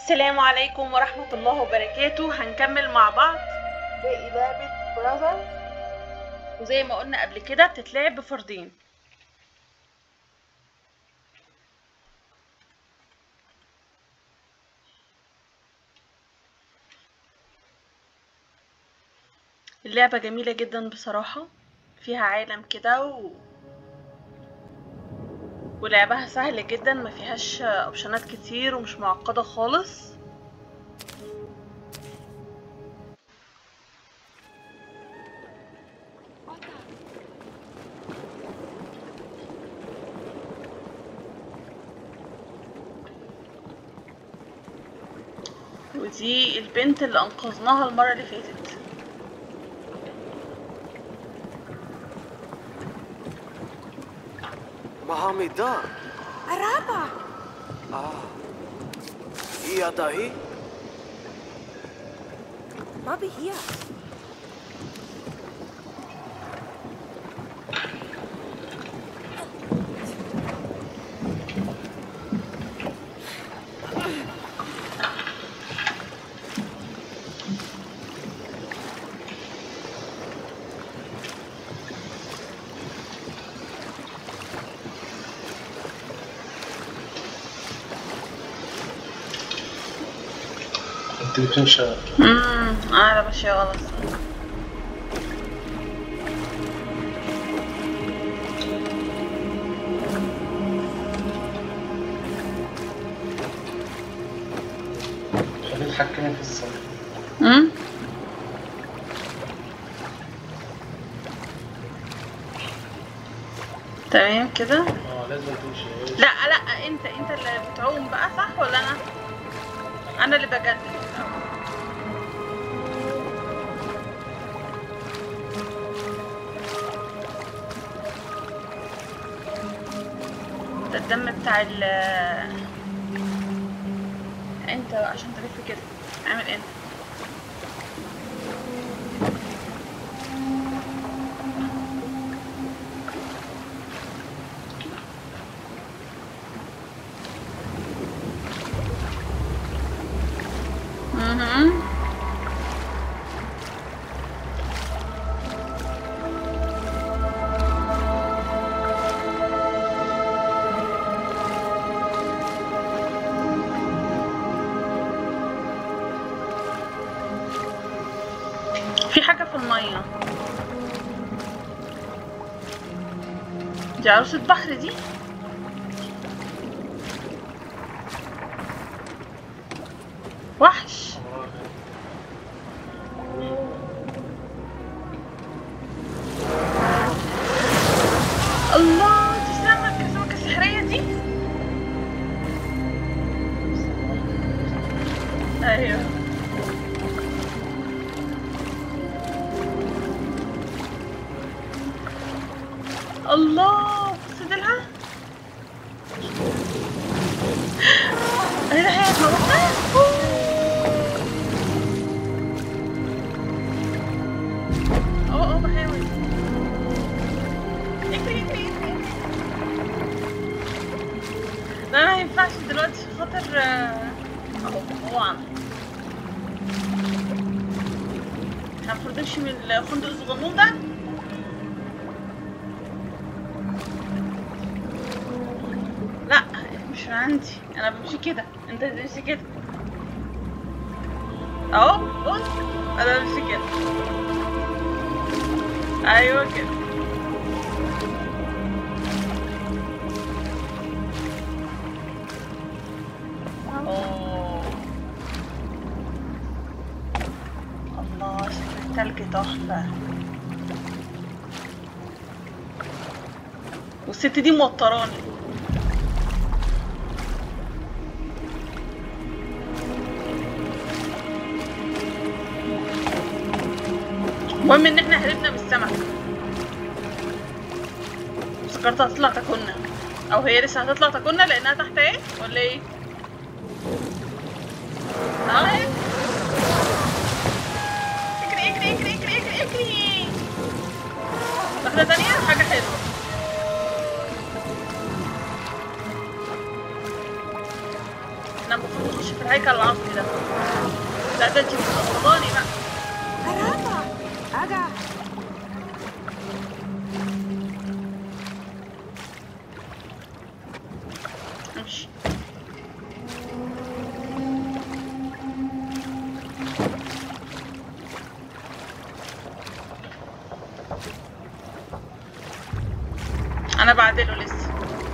السلام عليكم ورحمة الله وبركاته هنكمل مع بعض باقي لعبة براذر وزي ما قلنا قبل كده بتتلعب بفردين اللعبة جميلة جدا بصراحة فيها عالم كده و... ولعبها سهل جدا ما فيهاش اوبشنات كتير ومش معقدة خالص ودي البنت اللي انقذناها المرة اللي فاتت Mahamida. Araba Ah. Iya dahi? ما بهي التلفزيون شغال امم انا ماشية غلط خليه يتحكم في الصوت امم تمام كده اه لازم تمشي لا لا انت انت اللي بتعوم بقى صح ولا انا انا اللي بجدد ده الدم بتاع ال انت عشان تلف كده اعمل انت اها في حاجة في المية دي عروسة بحر دي وحش الله دي سمكة سمكة سحرية دي ايوه الله بص ديلها ايه ده هي هتموتنا اه اه بحاول اجري اجري اجري لا ما ينفعش دلوقتي عشان خاطر آه، اهو هو عمل احنا المفروض نمشي من الفندق الصغنون ده لا مش من عندي انا بمشي كده انت بتمشي كده اهو بص انا بمشي كده ايوه كده أوه. الله شكل التلج تحفة والست دي موتراني المهم ان احنا هربنا من السمك افتكرت هتطلع تاكلنا او هي لسه هتطلع تاكلنا لانها تحت ايه ولا ايه اه ايه اجري اجري اجري اجري اجري اجري واحدة تانية حاجة حلوة انا المفروض اخش في الهيكل العظمي ده لا ده انت بتقصداني بقى Araba! Aga! امشي انا بعدله لسه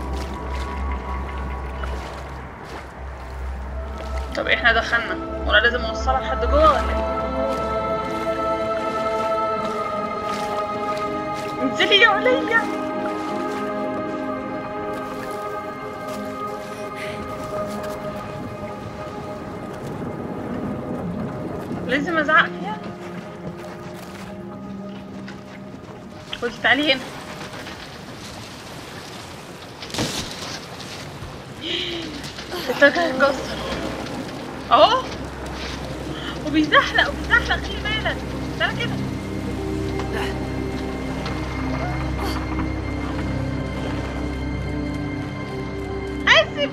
طب احنا دخلنا وانا لازم اوصلها لحد جوه ولا ايه انزلي يا عليا لازم ازعق فيها خدي تعالي هنا التاج هيتكسر اهو وبيزحلق وبيزحلق خلي بالك تعالى كده اسف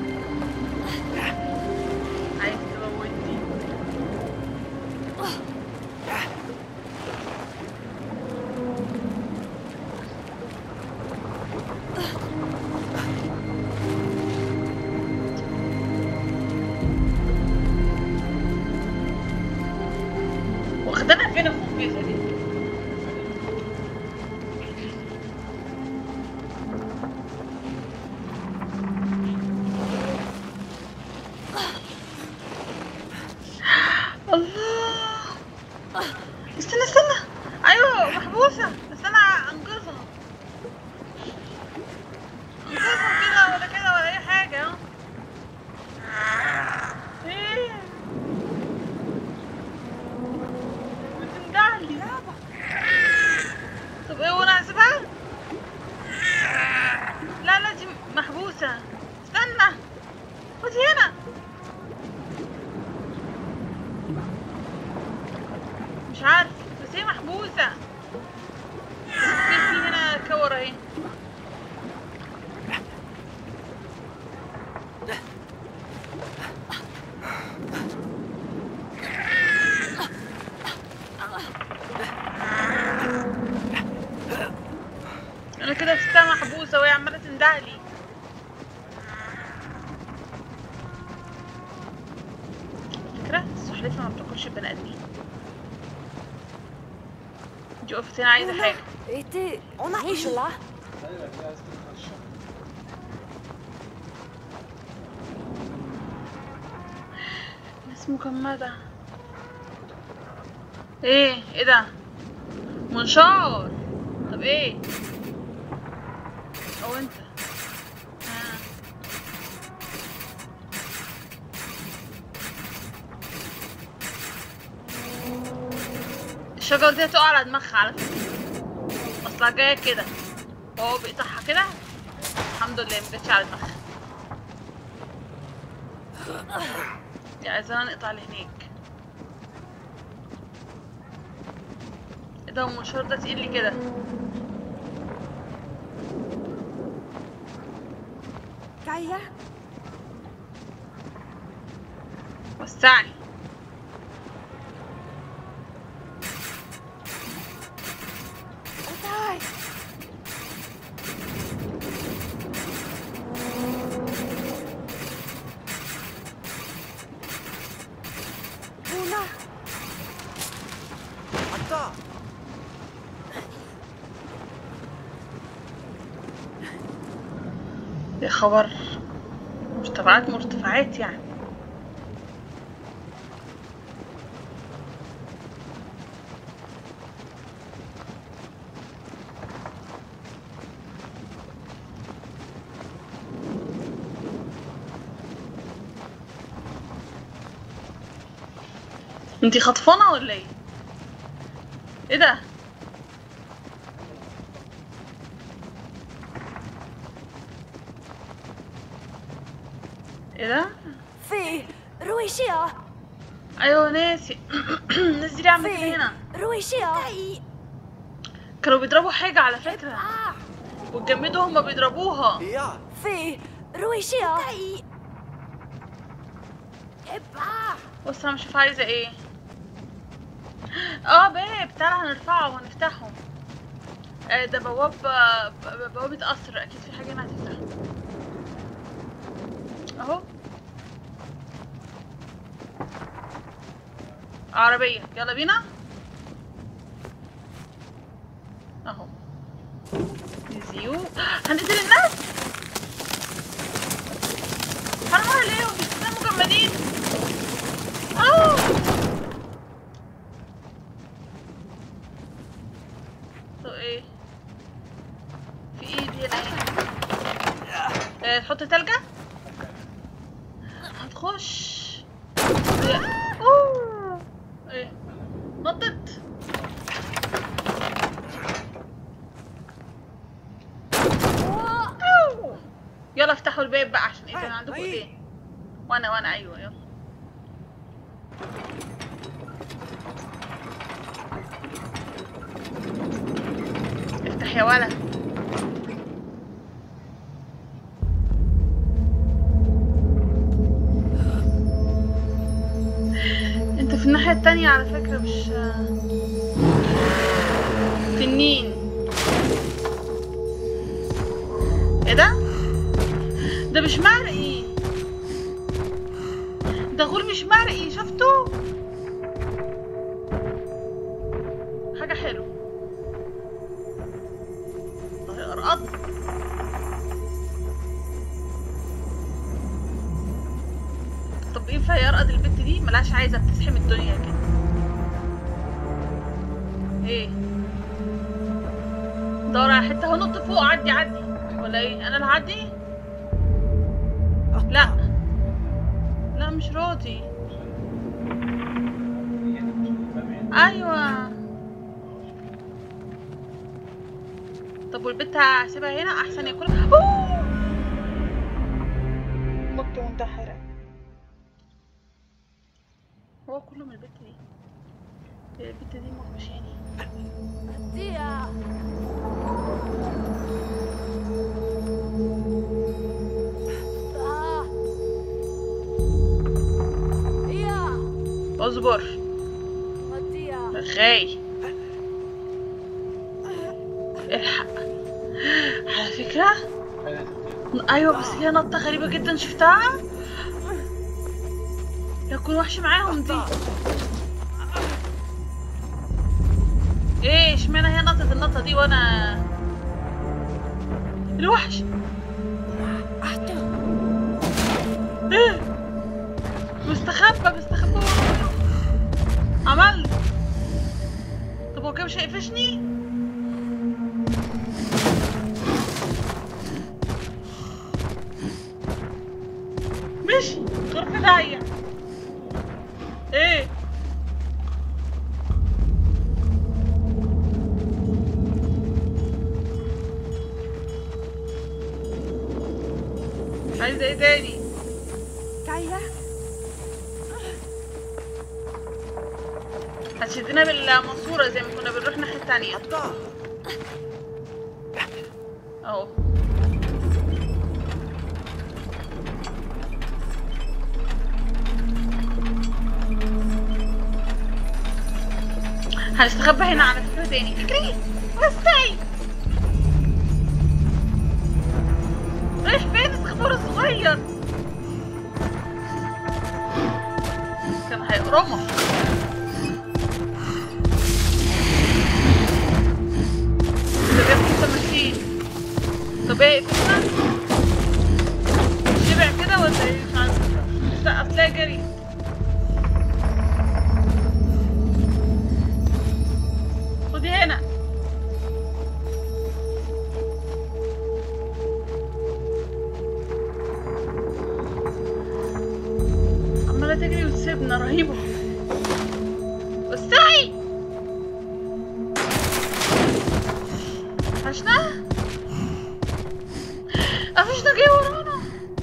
عايز تموتني واخدانا فين الخبيثة دي الله استنى استنى ايوه محبوسة بس انا انقذها انقذها كده ولا كده ولا اي حاجة اهو ايه بتندهلي طب ايه وانا هسيبها لا لا دي محبوسة استنى خدي هنا مش عارف بس هي محبوسة في في هنا كور اهي انا كده سبتها محبوسة وهي عمالة تندهلي فكرة السلحفاة ما بتاكلش البني ادمين دي وقفت هنا عايزة حاجة Était... On arrive là ايوه دي عايز تدخل الشقة ناس مجمدة ايه ايه ده منشار طب ايه او انت آه. الشجرة دي هتقع على دماغها على فكرة اصلها جاية كده وهو بيقطعها كده الحمد لله مجتش على دماغها دي عايزانا نقطع لهناك ايه ده هو المنشار ده تقيل لي كده Kaya? وسعني Otay! Una! حتى يا خبر مرتفعات مرتفعات يعني انتي خطفانة ولا ايه؟ ايه ده؟ ايه ده؟ في رويشيا ايوه ناسي الناس دي ليه عامله كده في هنا رويشيا كانوا بيضربوا حاجه على فكره واتجمدوا هما بيضربوها يا في رويشيا ابقى بص انا مش عارفه عايزه ايه اه باب تعالى هنرفعه وهنفتحه آه ده بواب آه، ب- بوابة قصر اكيد في حاجة هنا هتفتح اهو عربية يلا بينا اهو زيو هنقتل الناس حرام عليهم بيستخدموا مجمدين اه طب ايه في ايه دي هنا ايه آه، تحط تلجة هتخش اوه ايه نطت أوه. يلا افتحوا الباب بقى عشان ايه كان عندكم ايه وانا وانا ايوه يلا افتح يا ولد انت في الناحية التانية على فكرة مش تنين ايه ده؟ ده مش مرئي ده غول مش مرئي شفتوا؟ حاجة حلوة ارقط طب ينفع يرقد البت دي ملهاش عايزة بتزحم الدنيا كده ايه دور على حتة هنط فوق عدي عدي ولا ايه انا اللي هعدي لا لا مش راضي ايوه طب والبت هسيبها هنا احسن ياكلها أوه! مت منتحرة هو كله من البت دي البت دي مخمشاني ديا آه. يا اصبر ديا رغاي الحق على فكرة ايوه بس هي نطة غريبة جدا شفتها يكون وحش معاهم دي ايه اشمعنى هي نطت النطة دي وانا الوحش ايه مستخبى مستخبى ورايا. عمل طب هو كده مش هيقفشني مشي غرفة داعية ايه عايزة ايه تاني كايا هتشدنا بالماسورة زي ما كنا بنروح الناحية التانية اهو هنستخبى هنا على فكرة تاني فكري وسعي رايح فين الصخور الصغير كان هيقرمك ده بياكل تماثيل طب ايه فكرة شبع كده ولا ايه مش عارفة لا اصل جري خدي هنا عمالة تجري وتسيبنا رهيبة وسعي قفشنا قفشنا جاي ورانا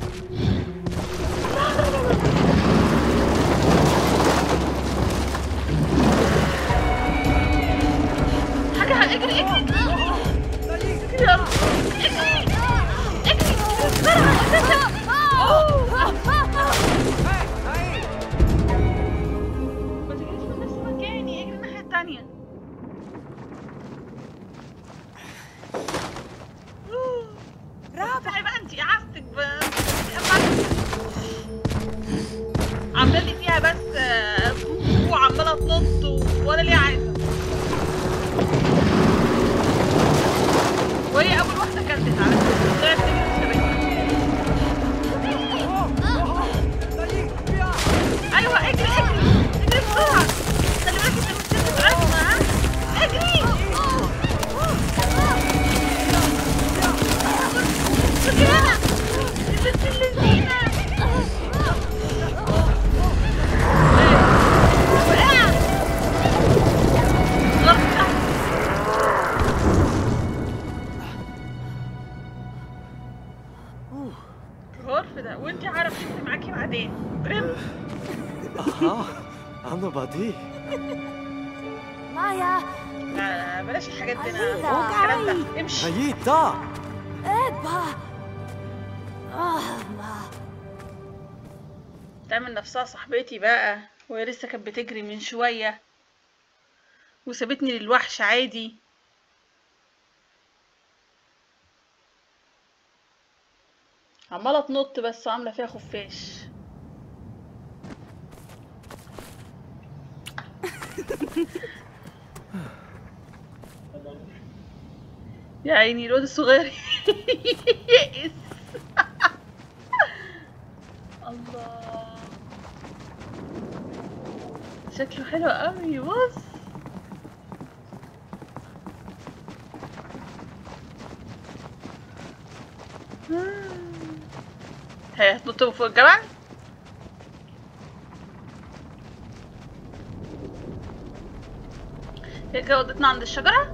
حاجة اجري اجري اجري يا رب اجري اجري بسرعة بسرعة أوه. معاكي بعدين بريم اها انا بدي مايا لا لا بلاش الحاجات دي انا عزيزة. الكلام ده امشي هيدا إبا آه ما تعمل نفسها صاحبتي بقى وهي لسه كانت بتجري من شوية وسابتني للوحش عادي عمالة تنط بس وعاملة فيها خفاش يا عيني الواد الصغير يئس الله شكله حلو قوي بص هي هتنط من فوق الجبل هي كده ودتنا عند الشجرة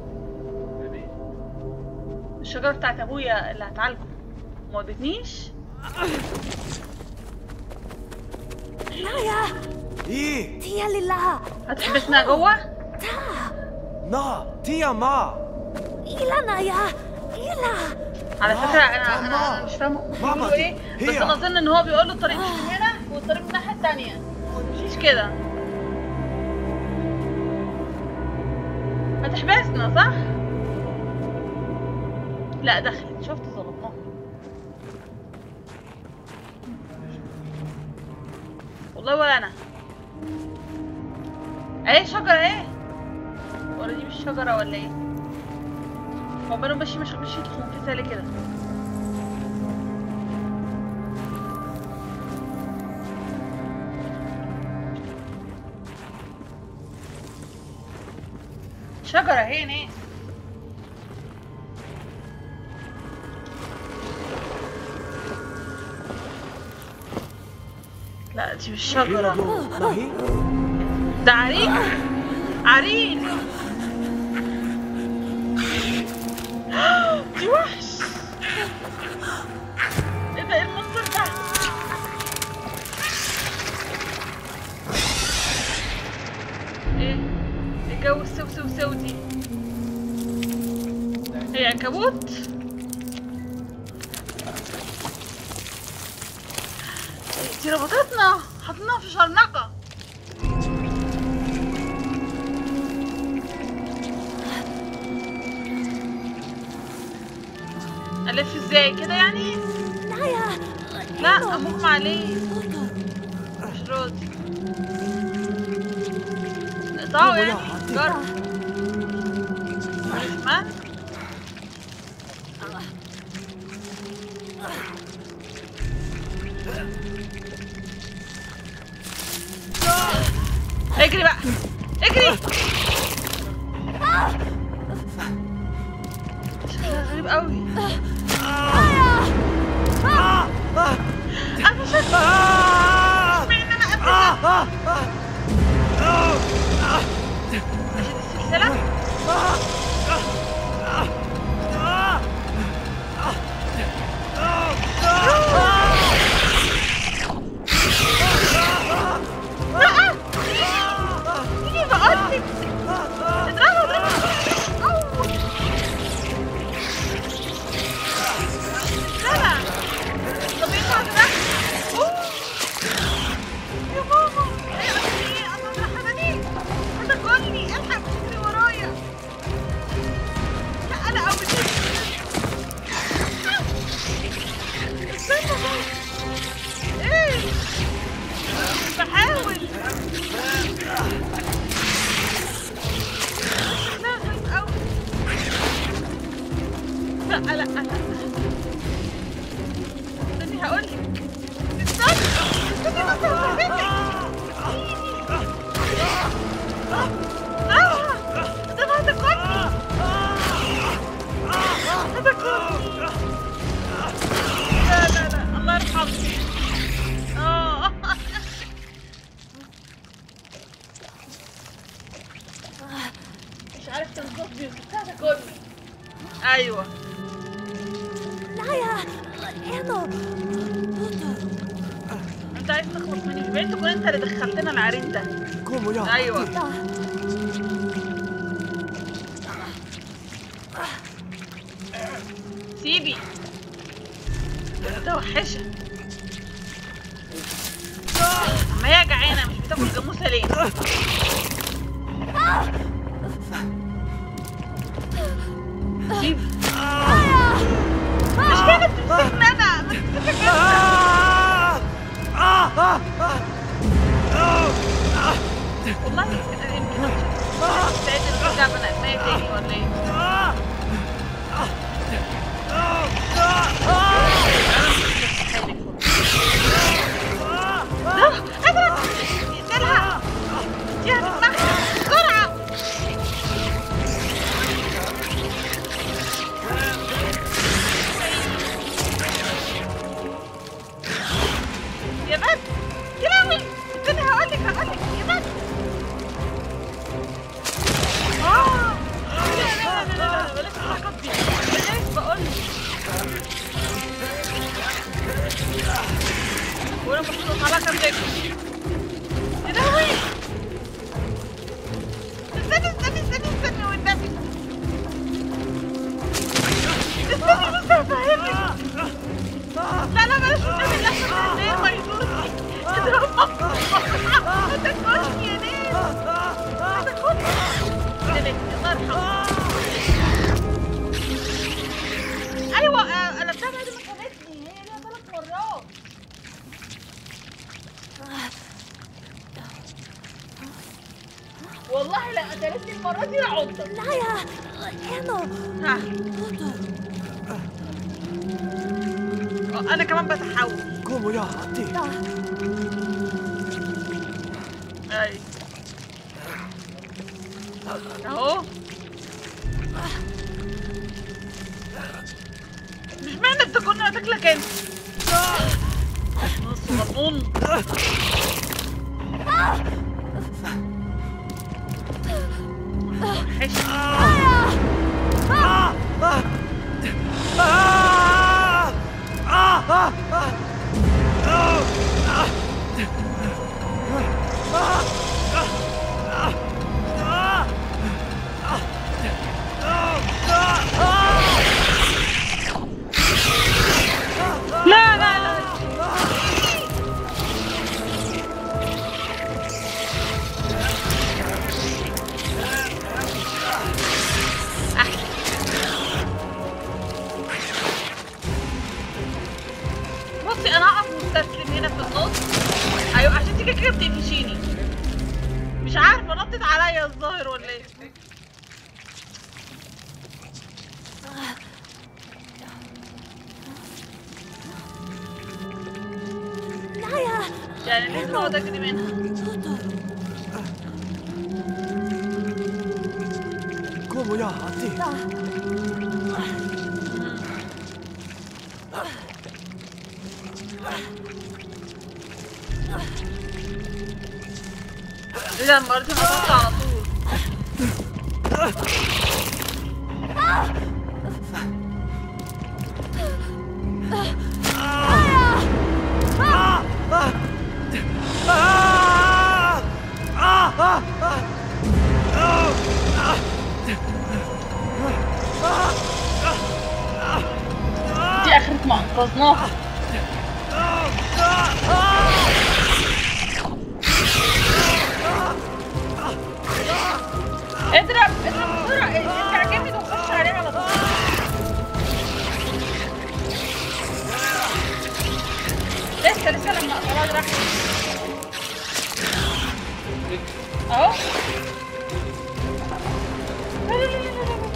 الشجرة بتاعت ابويا اللي هتعالجه ما ودتنيش مايا ايه تيا لله هتحبسنا جوه تا نا تيا ما إلى نايا إلى على آه، فكرة أنا طبعا. أنا أنا مش فاهمة ماما بيقولوا دي إيه بس هي. أنا أظن إن هو بيقول له الطريق مش من هنا والطريق من الناحية التانية ما تمشيش كده هتحبسنا صح؟ لا دخلت شفت ظلمناها والله ولا أنا أهي شجرة أهي ولا دي مش شجرة ولا إيه؟ هو ماله ماشي مش مش يدخل في سالي كده شجرة هي ناس لا دي مش شجرة ناهي ده عريق عريق دي وحش ايه ده ايه المنظر ده ايه ايه جو السو سو سو دي هي عنكبوت دي ربطتنا حطيناها في شرنقة ألف ازاي كده يعني؟ نايا لا أمغمى عليه مش راضي نقطعه يعني جرب شمال اجري بقى اجري شكلها غريب قوي انا مش اشمعنى انا قبل اشد السلسلة لا تيجي بقولك اضربه اضربه أوه. لا لا طب ينفع ده أوه. يا ماما ايه ايه انا الحنانين هتاكلني الحق تجري ورايا لا انا قوي استنى بس ايه بحاول لا غريب قوي لا لا لا استني هقولك استنى استني بس هفهمك آه ده ما هتاكلني هتاكلني لا لا لا الله يرحمني اه مش عارف تنظف بيوتك هتاكلني ايوه نايا إنو عايز تخلص مني مش بعيد تكون انت اللي دخلتنا العرين ده قوموا يا ايوه لا سيبي متوحشة ما هي جعانة مش بتاكل جاموسة ليه؟ سيبي مش كانت تمسكني انا ما تمسكك انت والله يمكن يمكن تعيد الرجع بني ادمية تاني ولا ايه؟ لا اضرب اقتلها اديها دماغها بسرعة يا بس يا لهوي استني هقولك هقولك يا بس اه لا لا لا لا لا بلاش الحركات دي بلاش بقولك وانا المفروض اطلع كام دقيقة يا لهوي استني استني استني استني والنبي استني بس هفهمك لا لا بلاش النبي لا عشان النيل ما يدوسني اضربها ما تاكلني يا نيل ما تاكلني يا نيل الله يرحمه ايوه آه، انا بتاع بعد ما خانتني هي ليها ثلاث مرات والله لا قتلتني المره دي لعضك Naya! Eno! ها Toto! آه، انا كمان بتحول قوموا يا عطي Da! اي اهو مش معنى انت كنا هتاكلك انت نص مضمون وحش لا لا لا بصي انا اقف مستسلم هنا في النص ايوه عشان تيجي كده بتقفشيني مش عارفه نطت عليا الظاهر ولا ايه Naya! يعني لازم اقعد اجري منها Toto! قوموا يا عطي Da! اذا مرتين نطت على طول دي اخرة ما انقذناها اضرب اضرب بسرعة انت جامد وخش عليه على طول لسه لسه لما خلاص راح اهو لا لا لا لا لا لا.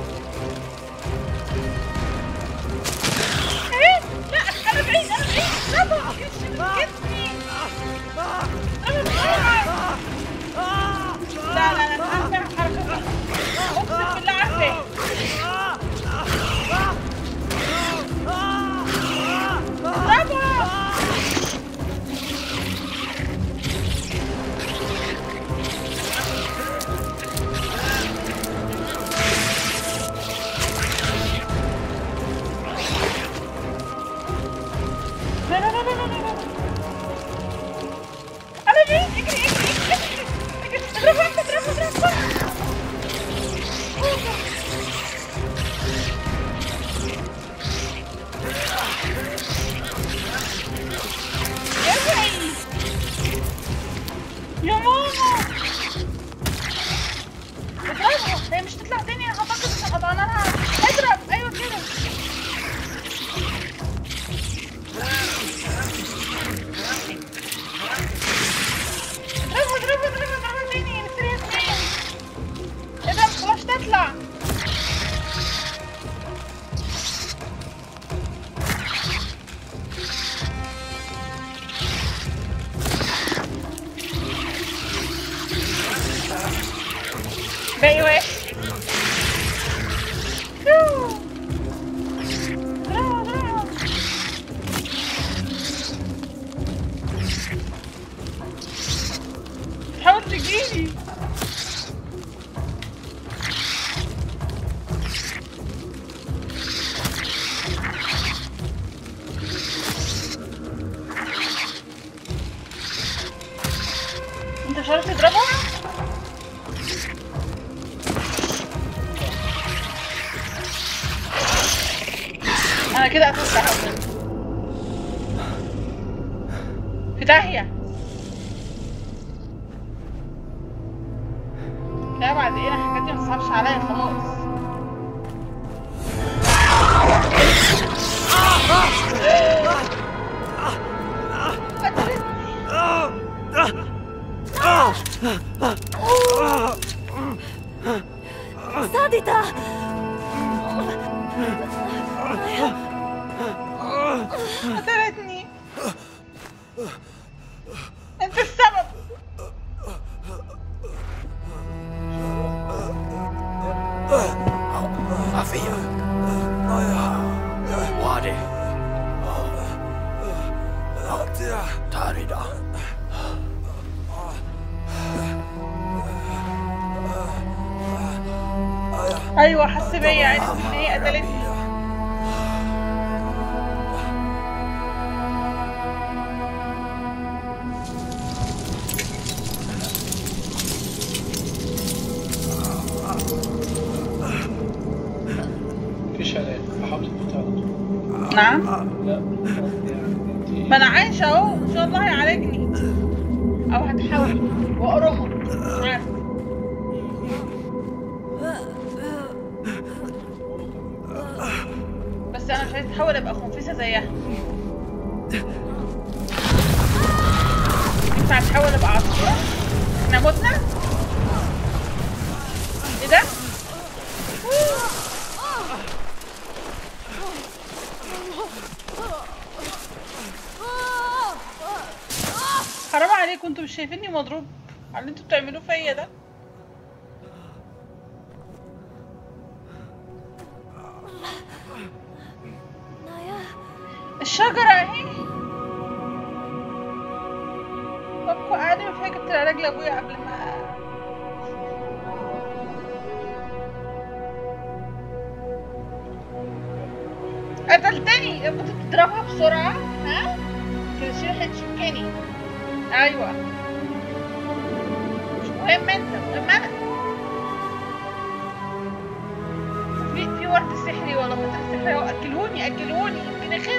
ايه لا انا بعيد انا بعيد لا ما تجيبش من جسمي انا بسرعة لا لا لا انا عارفة الحركة دي اقسم بالله عارفة برافو لا لا لا لا لا لا باقي واحد يوه. بسرعة، بسرعة. حاول تجيلي انت مش عارف تضربها؟ انا كده قفلت في داهية لا بعد ايه الحاجات دي ما تصعبش عليا خلاص صادتا قتلتني انت السبب Afia. Naya. Wadi. Tarida. ايوه حس بيا عرفت ان هي قتلتني مفيش علاج فحاول تموت على طول نعم لا يعني انت ما انا عايشه اهو ان شاء الله هيعالجني او هتحاول واقرمه مش عارفه بس انا مش عايزه احاول ابقى خنفسه زيها ينفع تحاول ابقى عصفوره احنا متنا ايه ده حرام عليكم انتوا مش شايفيني مضروب على اللي انتوا بتعملوه فيا ده نايا الشجرة اهي بابكو قاعد ما فيها جبت العلاج لابويا قبل ما قتلتني كنت بتضربها بسرعة ها؟ كده شيل تشكني ايوه مش مهم انت مهم انا في في ورد سحري ولا قطر سحري أهو، اكلوني اكلوني يمكن اخف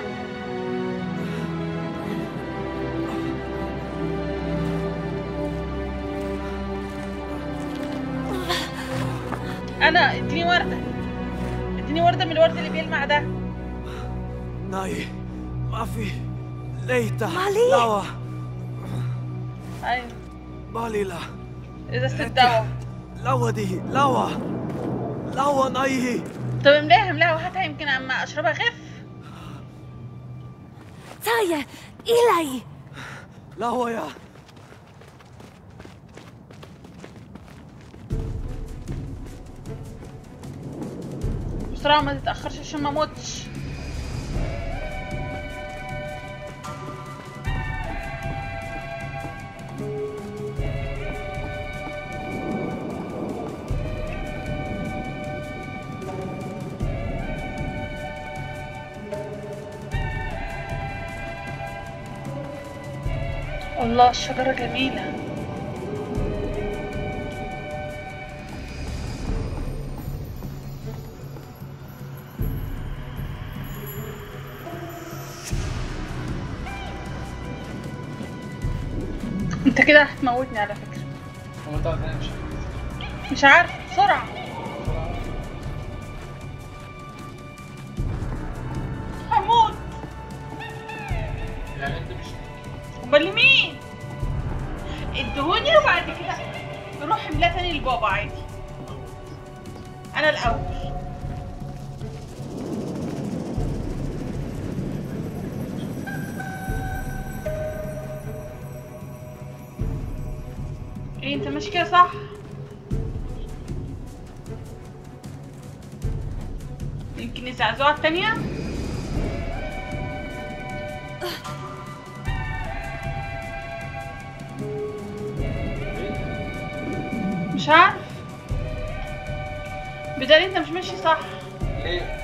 انا اديني ورده اديني ورده من الورد اللي بيلمع ده ناي. ما في. ليتا. مالي؟ لوا. ايوه باليلا. ازازه الدواء لوا دي. لوا. لوا ناي. طب املاها املاها وهاتها يمكن اما اشربها اخف تايا إلي لوا يا. بسرعه ما تتاخرش عشان ما اموتش الله الشجرة جميلة انت كده هتموتني على فكرة هو طبعا انا مش مش عارف بسرعة هموت يعني انت مش امال مين ادهوني وبعد كده نروح املاه تاني لبابا عادي انا الاول ايه انت ماشي كده صح تديني الزعزوعة التانية مش عارف بدل انت مش ماشي صح ليه؟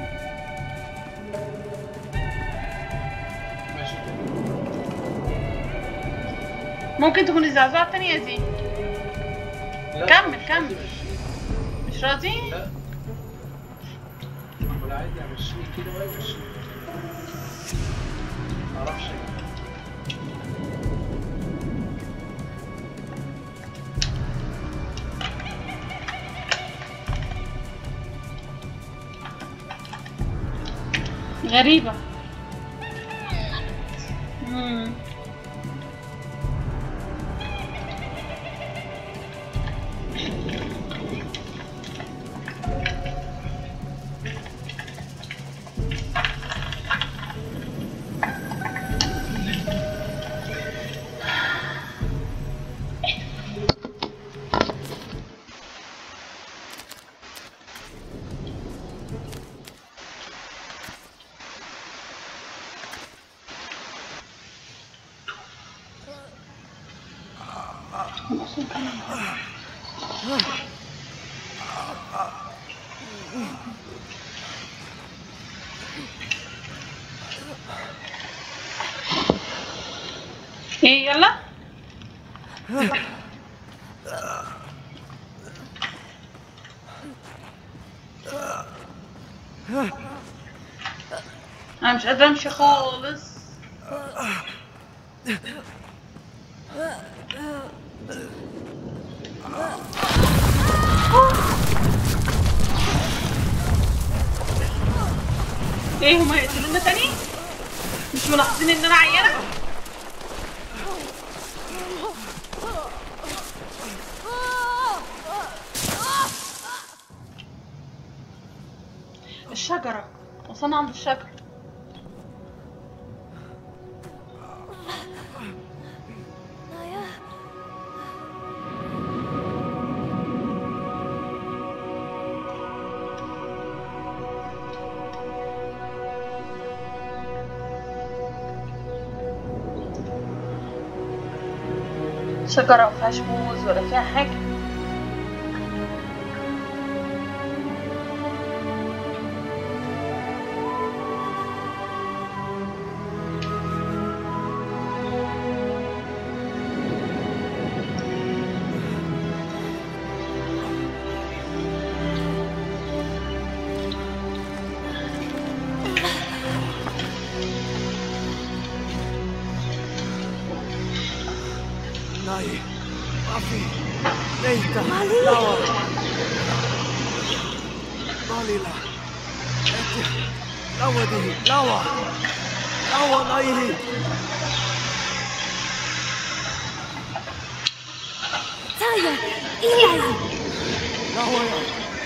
ماشي ممكن تكون الزعزوعة التانية دي لا، كمل، مش كمل. عايز أمشي. مش راضي لا ولا عادي امشيني كده ولا امشيني معرفش غريبة مم. ايه يلا انا مش قادره امشي خالص ايه هما يقتلونا تاني مش ملاحظين ان انا عيانه الشجرة وصلنا عند الشجرة نايا شجرة مفيهاش موز ولا فيها حاجة ناي ما في ليتا مالي. لوا ماليلا اتي لوا دي لوا لوا ناي تايا إيلاي لوا يا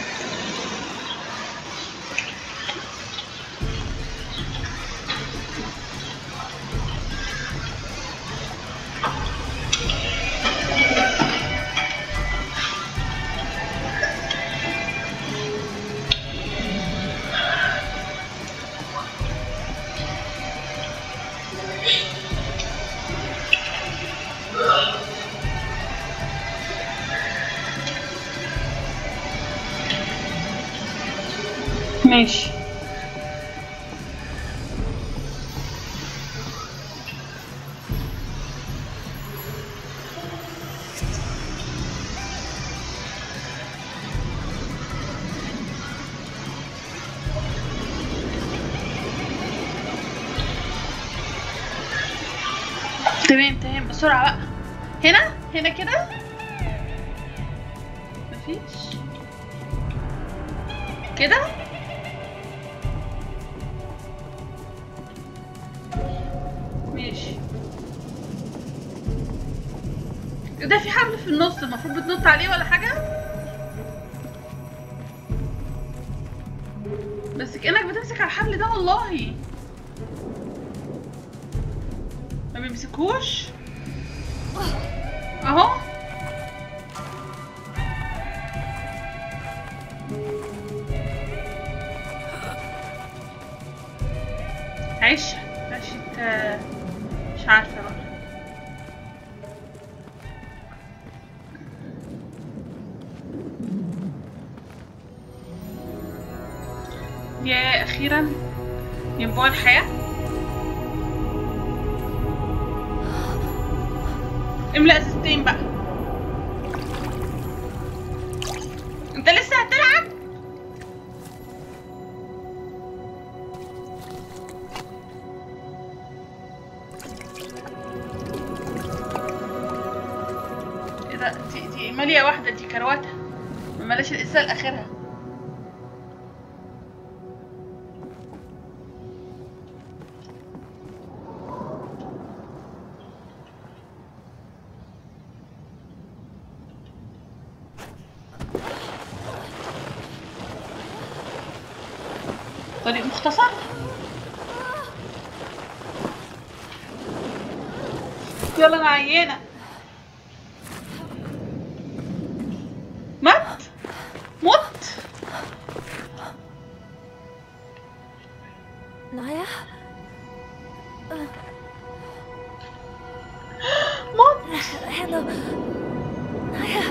ماشي تمام تمام بسرعة بقى هنا هنا كده مفيش كده ماشي ده في حبل في النص المفروض بتنط عليه ولا حاجة بس كأنك بتمسك على الحبل ده والله ما بيمسكوش اهو عيش عيشة آه، مش عارفة بقى يا أخيرا ينبوع الحياة املأ ازازتين بقى انت لسه هتلعب؟ ايه ده دي, دي مالية واحدة دي كرواتة ملاش الإزازة لآخرها طريق مختصر يلا انا عيانة مت مت Naya? مت Hello. Naya.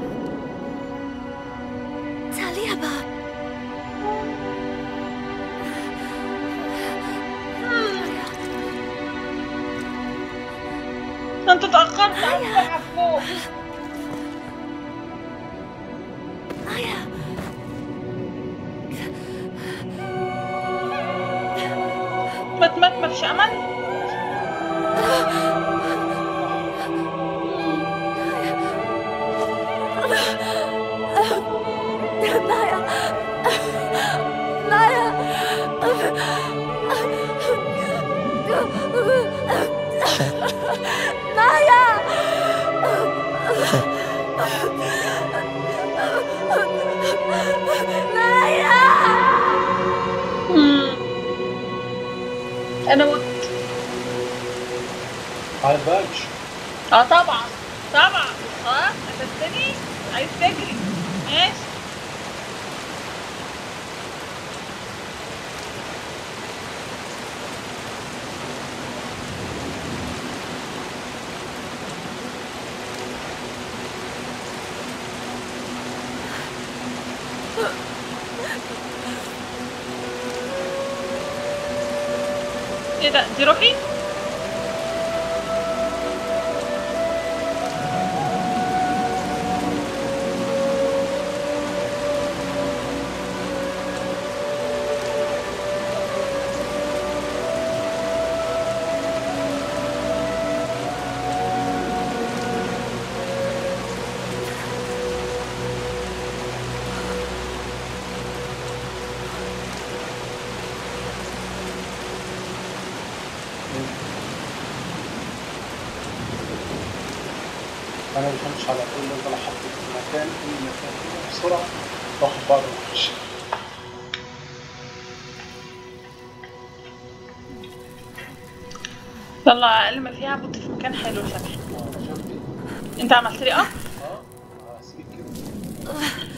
Taliaba. انت اتأخرت على الساعة فوق Naya. مت مت ما فيش أمل Naya. Naya. Naya. Naya. مم. انا مت على الباج اه طبعا طبعا اه هتستني عايز تجري ماشي ايه ده دي روحي انا ما بفهمش على طول افضل احط في مكان اي مكان كده بسرعه واخد بعض واخش يلا اقل ما فيها بط في مكان حلو شكل اه شفتي انت عملت لي اه اه اه سيب كده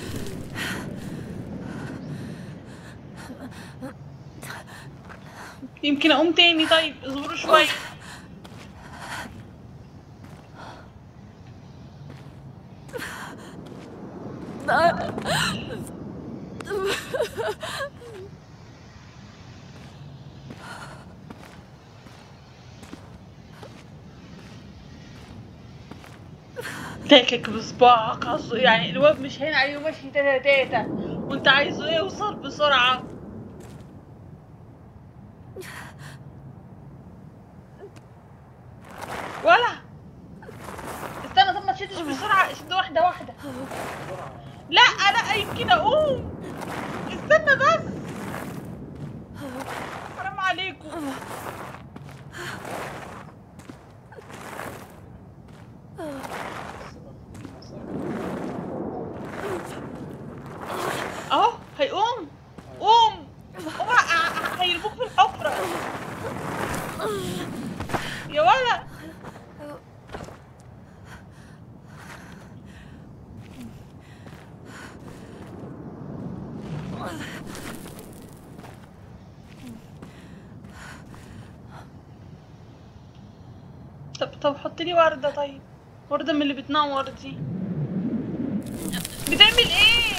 يمكن اقوم تاني طيب اصبروا شويه تاكك بصباعك عص- يعني الواد مش هين عليه وماشي تاتا تاتا وانت عايزه يوصل بسرعة ولا استنى طب ما تشدش بسرعة شد واحدة واحدة لا لا يمكن اقوم استنى بس حرام عليكم اهو هيقوم قوم قوم ه- ه- هيرموك في الحفرة يا ولا حط لي ورده طيب ورده من اللي بتنور دي بتعمل ايه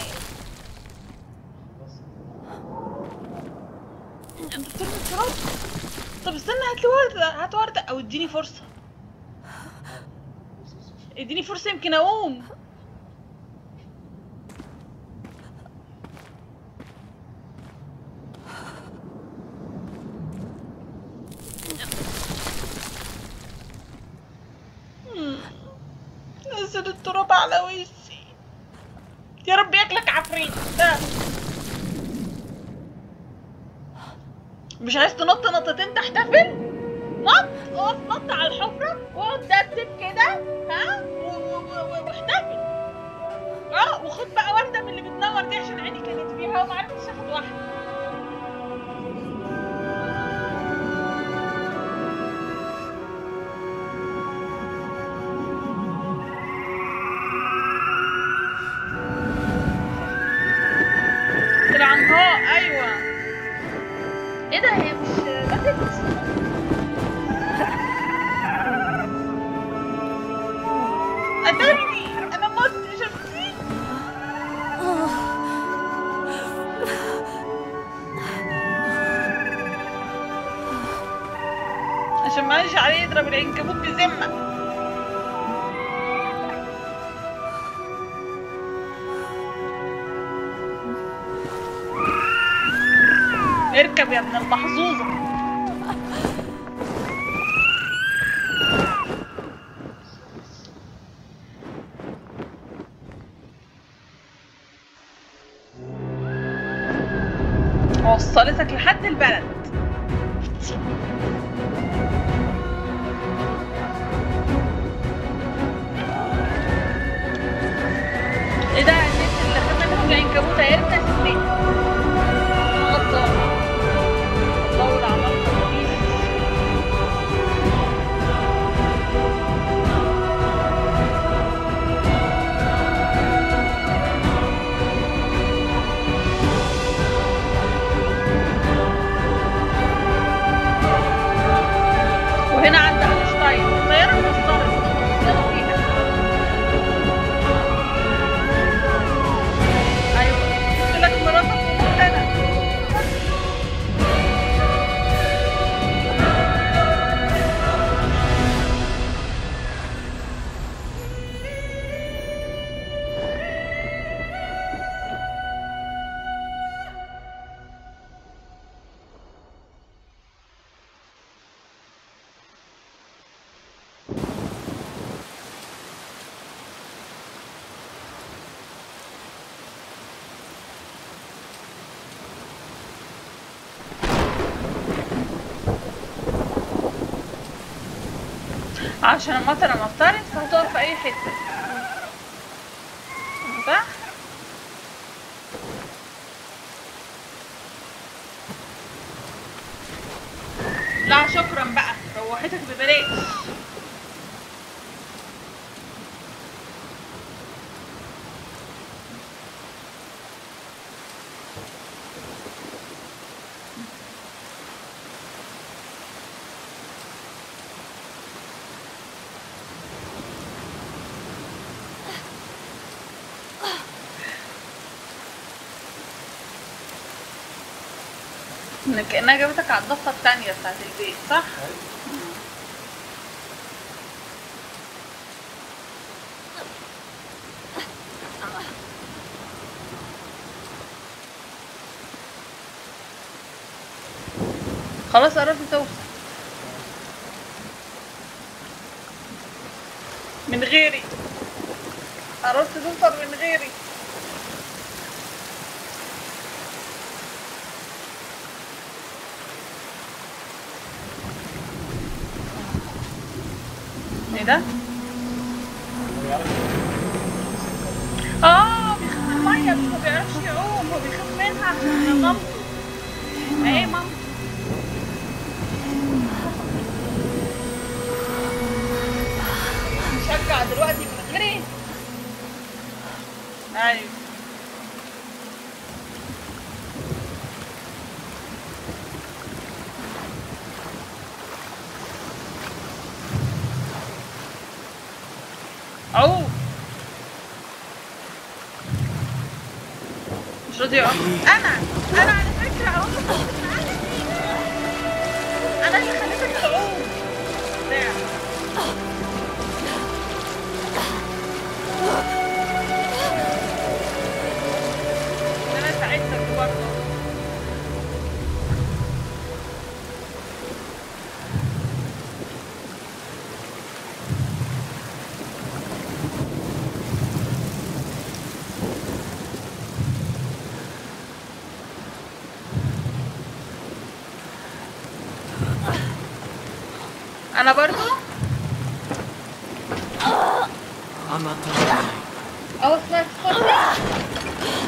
انت بترمي التراب طب استنى هات لي ورده هات ورده او اديني فرصه اديني فرصه يمكن اقوم مم. نزل التراب على وشي يا رب ياكلك عفريت ده مش عايز تنط نطتين تحتفل نط اقف نط على الحفرة واقعد دبدب كده ها و- و- و- واحتفل اه وخد بقى واحدة من اللي بتنور دي عشان عيني كانت فيها ومعرفتش اخد واحدة العنقاء ايوه ايه ده هي مش ماتت قتلني انا مت شفتي عشان معلش عليه يضرب العنكبوت بذمة اركب يا ابن المحظوظة وصلتك لحد البلد ايه ده الناس اللي خدنا منهم العنكبوت هيركز ليه؟ الله الله العمل خبيث وهنا عند اينشتاين الطياره انكسرت بصوا فيها ايوه قلت لك مراتك وموت انا عشان المطر مطرت فهتقف في اي حته صح لا شكرا بقى روحتك ببلاش إن كأنها جابتك على الضفة التانية بتاعت البيت صح؟ خلاص قربت توصل من غيري قربت توصل من غيري ايه ده؟ اه بيخاف من المية بس ما بيعرفش يعوم هو بيخاف منها عشان مامته ايه مامته نشجع دلوقتي من غيري ايوه عوف مش راضي يقف انا انا على فكره اهو انا اللي خليتك تعوم بتاع. انا ساعدتك برضه انا برضو あなたは اهو سمعت صوتي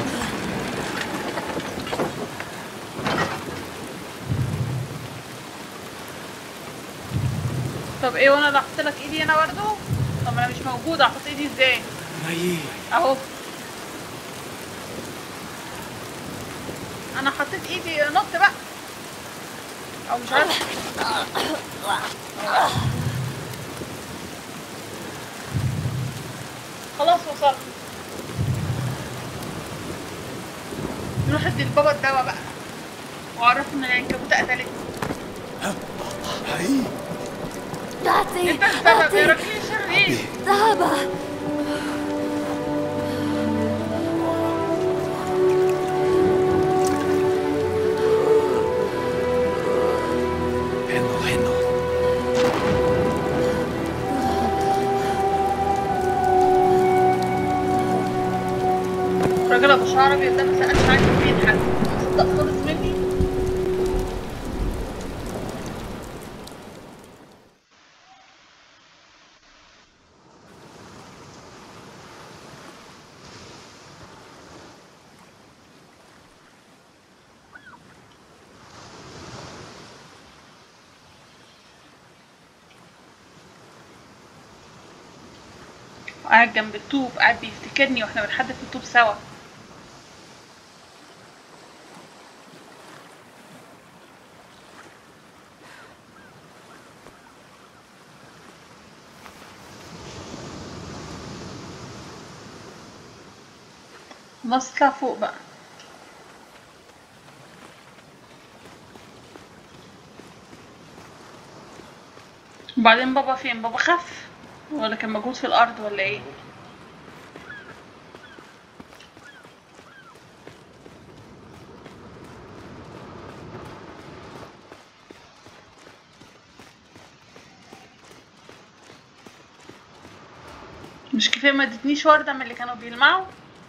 طب ايه وانا اللي احط لك ايدي هنا برضو طب انا مش موجوده احط ايدي ازاي ない اهو انا حطيت ايدي نط بقى او مش عارفه خلاص وصلت نروح ادي لبابا الدواء بقى واعرفه ان العنكبوت قتلتني はい داتي انت السبب يا داتي راجل يا شرير ذهب 変の変の راجل ابو شعر ابيض ده ما سالش عني في بيت حد صدق خالص مني قاعد جنب الطوب قاعد بيفتكرني واحنا بنحدف الطوب سوا خلاص اطلع فوق بقى وبعدين بابا فين بابا خف ولا كان موجود في الارض ولا ايه مش كفايه ما ادتنيش ورده من اللي كانوا بيلمعوا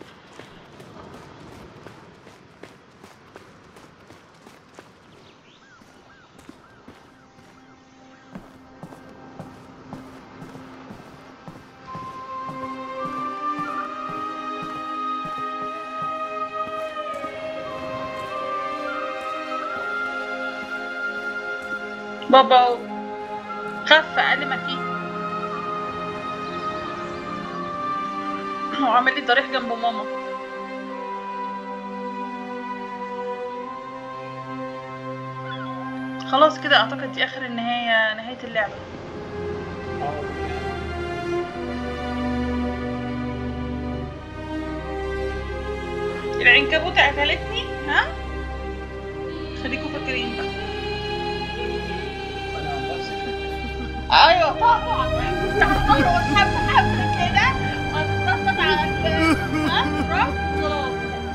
بابا خف اقل ما فيه وعمل لي ضريح جنب ماما خلاص كده اعتقد دي اخر النهاية نهاية اللعبة العنكبوتة قتلتني ها خليكم فاكرين بقى انا عن نفسي ايوه طبعا تعالوا حبة حبة كده هتطبطب على الباب ها رحت خلاص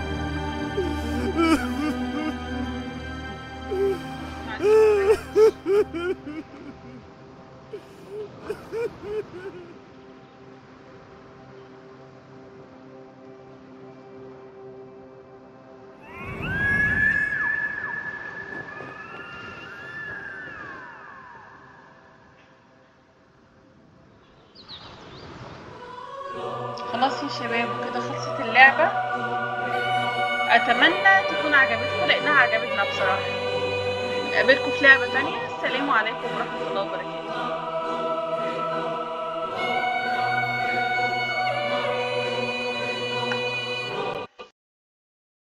خلاص يا شباب وكده خلصت اللعبة أتمنى تكون عجبتكم لأنها عجبتنا بصراحة نقابلكم في لعبة تانية السلام عليكم ورحمة الله وبركاته